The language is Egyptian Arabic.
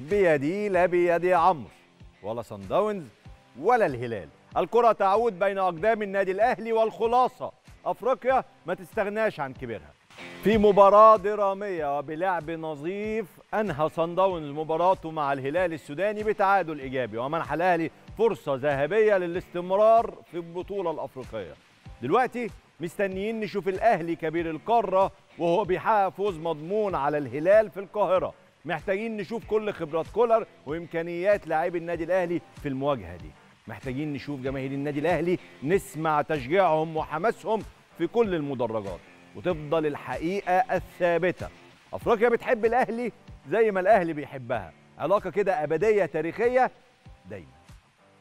بيدي لا بيد عمرو ولا صن داونز ولا الهلال الكرة تعود بين أقدام النادي الأهلي والخلاصة أفريقيا ما تستغناش عن كبيرها في مباراة درامية وبلعب نظيف أنهى صن داونز مباراته مع الهلال السوداني بتعادل إيجابي ومنح الأهلي فرصة ذهبية للاستمرار في البطولة الأفريقية دلوقتي مستنيين نشوف الأهلي كبير القارة وهو بيحقق فوز مضمون على الهلال في القاهرة محتاجين نشوف كل خبرات كولر وإمكانيات لاعبي النادي الأهلي في المواجهة دي محتاجين نشوف جماهير النادي الأهلي نسمع تشجيعهم وحماسهم في كل المدرجات وتفضل الحقيقة الثابتة أفريقيا بتحب الأهلي زي ما الأهلي بيحبها علاقة كده أبدية تاريخية دايما